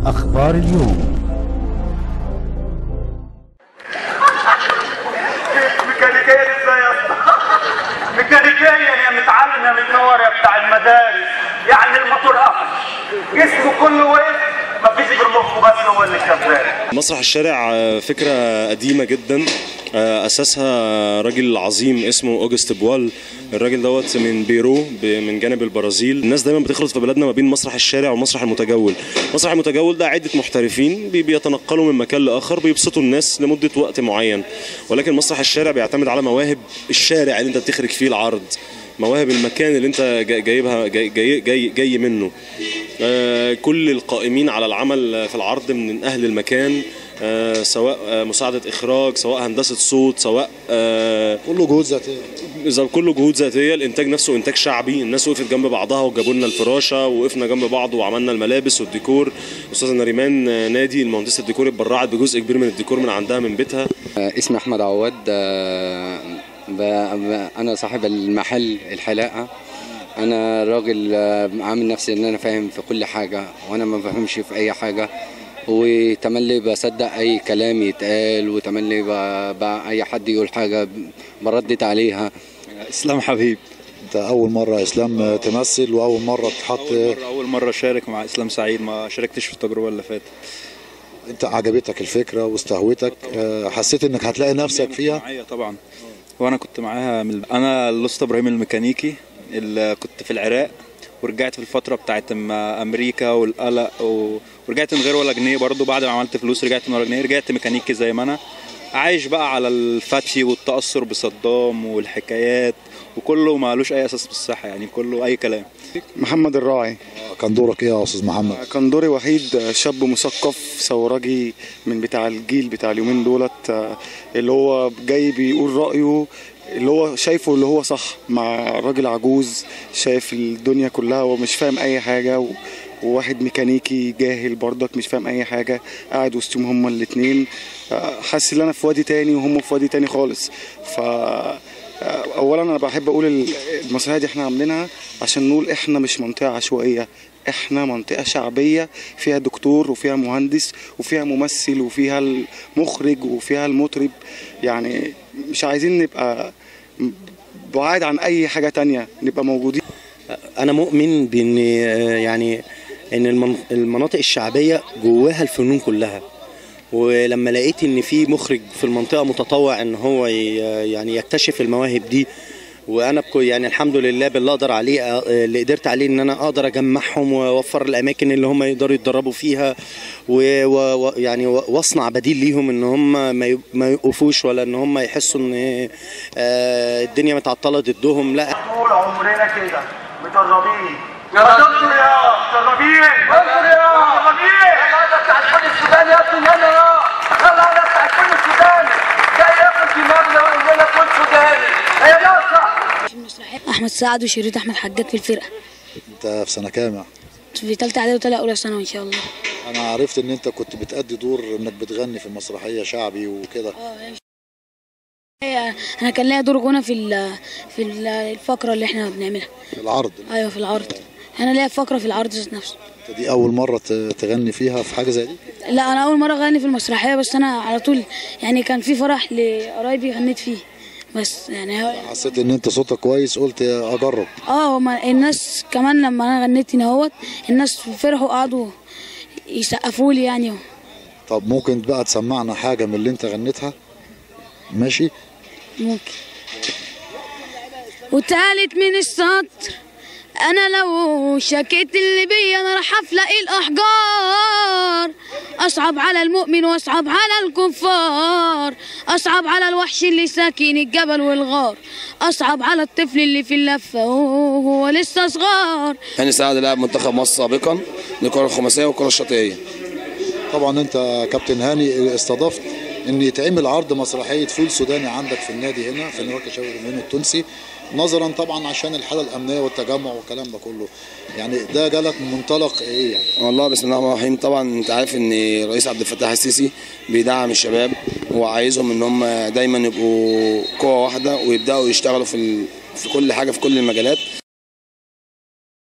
أخبار اليوم ميكانيكية ازاي يا اسطى؟ ميكانيكية يا متعلم يا متنور يا بتاع المدارس يعني الموتور قفل جسمه كله وقف مفيش غير مخه بس هو اللي شغال مسرح الشارع آه، فكرة قديمة جدا آه، أساسها راجل عظيم اسمه أوجست بوال الراجل دوت من بيرو ب- من جانب البرازيل الناس دايما بتخلط في بلدنا ما بين مسرح الشارع ومسرح المتجول مسرح المتجول ده عدة محترفين بي- بيتنقلوا من مكان لآخر بيبسطوا الناس لمدة وقت معين ولكن مسرح الشارع بيعتمد على مواهب الشارع اللي انت بتخرج فيه العرض مواهب المكان اللي انت جاي- جايبها جاي جاي جاي, جاي منه آه، كل القائمين على العمل في العرض من اهل المكان آه، سواء آه، مساعدة إخراج سواء هندسة صوت سواء آه، كله جهود ذاتيه إذا كله جهود ذاتية الإنتاج نفسه إنتاج شعبي الناس وقفت جنب بعضها وجابوا لنا الفراشة ووقفنا جنب بعض وعملنا الملابس والديكور أستاذة نريمان آه، نادي المهندسة الديكور اتبرعت بجزء كبير من الديكور من عندها من بيتها اسمي احمد عواد آه، ب- ب- انا صاحب المحل الحلاقه انا راجل آه، عامل نفسي ان انا فاهم في كل حاجه وانا ما بفهمش في اي حاجه وتملي بصدق اي كلام يتقال وتملي ب- ب- اي حد يقول حاجه بردد عليها اسلام حبيب انت اول مره اسلام تمثل واول مره تحط اول مره اول مره اشارك مع اسلام سعيد ما شاركتش في التجربه اللي فاتت انت عجبتك الفكره واستهوتك آه، حسيت انك هتلاقي نفسك فيها معايا طبعا وانا كنت معاها من انا الاسطى ابراهيم الميكانيكي اللي كنت في العراق ورجعت في الفتره بتاعت اما امريكا والقلق و... ورجعت من غير ولا جنيه برضو بعد ما عملت فلوس رجعت من ولا جنيه رجعت ميكانيكي زي ما انا عايش بقى على الفتي والتاثر بصدام والحكايات وكله مالوش اي اساس بالصحه يعني كله اي كلام محمد الراعي كان دورك ايه يا استاذ محمد كان دوري وحيد شاب مثقف ثوراجي من بتاع الجيل بتاع اليومين دولت آه، اللي هو جاي بيقول رأيه اللي هو شايفه اللي هو صح مع راجل عجوز شايف الدنيا كلها ومش فاهم اي حاجة و... وواحد ميكانيكي جاهل برضك مش فاهم اي حاجة قاعد وسطهم هما الاتنين آه، حاسس ان انا في وادي تاني وهم في وادي تاني خالص ف اولا انا بحب اقول ال- المسرحيه دي احنا عاملينها عشان نقول احنا مش منطقه عشوائيه احنا منطقه شعبيه فيها دكتور وفيها مهندس وفيها ممثل وفيها المخرج وفيها المطرب يعني مش عايزين نبقى بعاد عن اي حاجه تانية نبقى موجودين انا مؤمن بان آه، يعني ان المن- المناطق الشعبيه جواها الفنون كلها ولما لقيت ان في مخرج في المنطقه متطوع ان هو ي- يعني يكتشف المواهب دي وانا بكو يعني الحمد لله باللي اقدر عليه آه، اللي قدرت عليه ان انا اقدر اجمعهم واوفر الاماكن اللي هم يقدروا يتدربوا فيها ويعني واصنع بديل ليهم ان هم ما ي- ما يوقفوش ولا ان هم يحسوا ان آه، الدنيا متعطله ضدهم لا طول عمرنا كده مدربين يا دكتور يا مدربين دكتور يا مدربين يلا ده بتاع الفول السوداني يا ابني يلا يا يلا ده بتاع الفول السوداني جاي ياكل دماغنا ويقول لنا فول سوداني هي ده احمد سعد وشريط احمد حجاج في الفرقه انت في سنه كام يعني؟ في ثالثه اعدادي وثالثه اولى ثانوي ان شاء الله انا عرفت ان انت كنت بتأدي دور انك بتغني في مسرحيه شعبي وكده هي- انا كان ليا دور غنى في ال- في ال- الفقره اللي احنا بنعملها في العرض ايوه في العرض انا ليا فقره في العرض ذات نفسه انت دي اول مره ت- تغني فيها في حاجه زي دي لا انا اول مره اغني في المسرحيه بس انا على طول يعني كان في فرح لقرايبي غنيت فيه بس يعني هو- حسيت ان انت صوتك كويس قلت اجرب اه هما الناس كمان لما انا غنيت هنا اهوت الناس فرحوا قعدوا يسقفوا لي يعني طب ممكن بقى تسمعنا حاجه من اللي انت غنيتها ماشي ممكن وتالت من السطر انا لو شكيت اللي بيا انا راح افلق الاحجار اصعب على المؤمن واصعب على الكفار اصعب على الوحش اللي ساكن الجبل والغار اصعب على الطفل اللي في اللفه وهو لسه صغار هاني سعد لاعب منتخب مصر سابقا للكره الخماسيه والكره الشاطئيه طبعا انت كابتن هاني استضفت ان يتعمل عرض مسرحيه فول سوداني عندك في النادي هنا في نواكي شباب اليمين التونسي نظرا طبعا عشان الحاله الامنيه والتجمع والكلام ده كله يعني ده جالك من منطلق ايه يعني والله بسم الله الرحمن الرحيم طبعا انت عارف ان الرئيس عبد الفتاح السيسي بيدعم الشباب وعايزهم ان هم دايما يبقوا قوه واحده ويبداوا يشتغلوا في ال... في كل حاجه في كل المجالات